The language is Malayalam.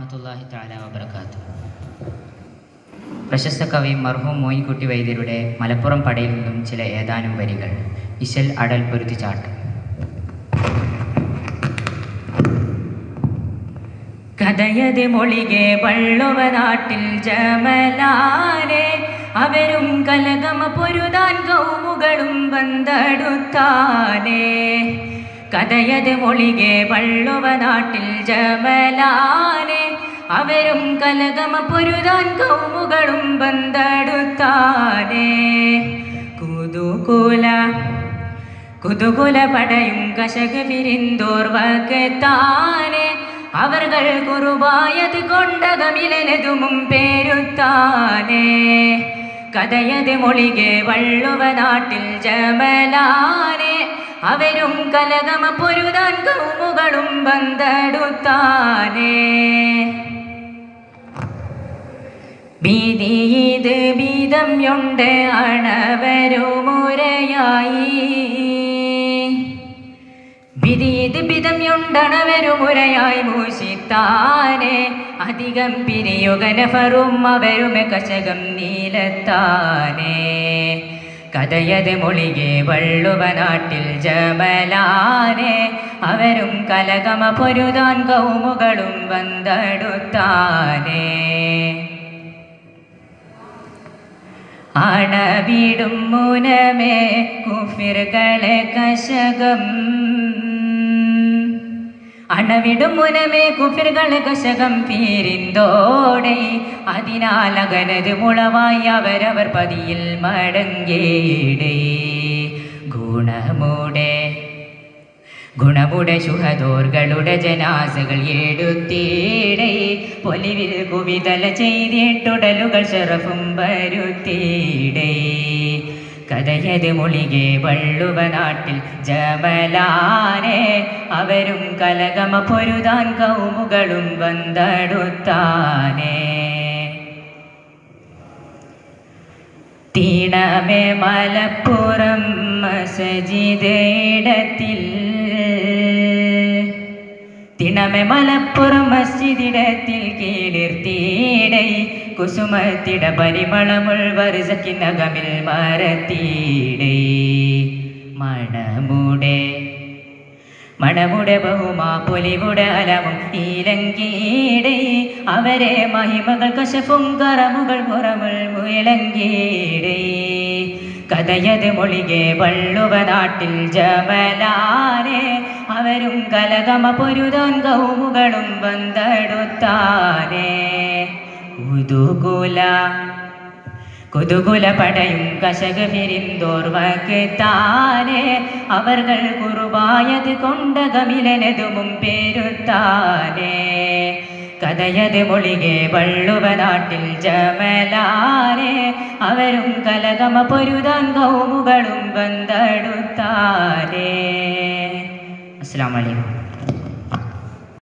റഹ്മത്തുള്ളാഹി തആല വബറകാത്തു പ്രശസ്ത കവി മർഹൂം മോയിൻകുട്ടി വൈദ്യരുടെ മലപ്പുറം പടയിൽ നിന്നും ചില ഏതാനും വരികൾ ഇശൽ അടൽ പൊരുത്തിച്ചാട്ട് കഥയത് മൊളികെ വള്ളുവ നാട്ടിൽ ജമലാനെ അവരും കലകമ പൊരുതാൻ കൗമുകളും വന്തടുത്താനേ കഥയത് മൊളികെ വള്ളുവ നാട്ടിൽ ജമലാനെ അവരും കലകമ പൊരുതാൻ കൗമുകളും വന്തടുത്താനേ കുതുകുല കുതുകുല പടയും കശക വിരിന്തോർവകത്താനെ അവർകൾ കുറുവായത് കൊണ്ടകമിലനതുമും പേരുത്താനേ കഥയത് മൊളികെ വള്ളുവ നാട്ടിൽ ജമലാനെ അവരും കലകമ പൊരുതാൻ കൗമുകളും ബന്ധടുത്താനേ ഭീതിയത് ഭീതം യൊണ്ട് അണവരുമുരയായി വിധീത് ബിതം യൊണ്ടണവരുമുരയായി മൂഷിത്താനെ അധികം പിരിയുഗനഫറും അവരുമെ കശകം നീലത്താനേ കഥയത് മൊളികെ വള്ളുവ നാട്ടിൽ ജമലാനെ അവരും കലകമ പൊരുതാൻ കൗമുകളും വന്തടുത്താനേ അണവിടും മുനമേ കുഫിറുകളെ കശകം അണവിടും മുനമേ കുഫിറുകളെ കശകം പീരിന്തോടെ അതിനാൽ അകനത് മുളവായി അവരവർ പതിയിൽ മടങ്ങേടേ ഗുണമുടെ ഗുണമുടെ ശുഹദോർകളുടെ ജനാസകൾ എടുത്തീടേ പൊലിവിൽ കുവിതല ചെയ്തിട്ടുടലുകൾ ശറഫും വരുത്തീടേ കഥയത് മൊളികെ വള്ളുവ നാട്ടിൽ ജമലാനെ അവരും കലകമ പൊരുതാൻ കൗമുകളും വന്തടുത്താനേ തീണമേ മലപ്പുറം മസജിദ് ഇടത്തിൽ തിണമെ മലപ്പുറം മസ്ജിദിടത്തിൽ കീളിർത്തീടൈ കുസുമത്തിട പരിമളമുൾ വർഷക്കിനകമിൽ മരത്തീടൈ മണമുടെ മണമുടെ ബഹുമാ പൊലിവുടെ അലവും ഈലങ്കീടേ അവരെ മഹിമകൾ കശഫും കറമുകൾ പുറമുൾ മുയലങ്കീടേ കഥയത് മൊളികെ വള്ളുവ നാട്ടിൽ ജമലാനെ അവരും കലകമ പൊരുതാൻ കൗമുകളും വന്തടുത്താനേ ഉതുകുല കുതുകുല പടയും കശക പിരിന്തോർവക്ക് താനെ അവർകൾ കുറുവായത് കൊണ്ടകമിലനതുമും പേരുത്താനേ കഥയത് മൊളികെ വള്ളുവ നാട്ടിൽ ജമലാനെ അവരും കലകമ പൊരുതാൻ കൗമുകളും ബന്ധടുത്താനേ അസ്സാം വലൈക്കും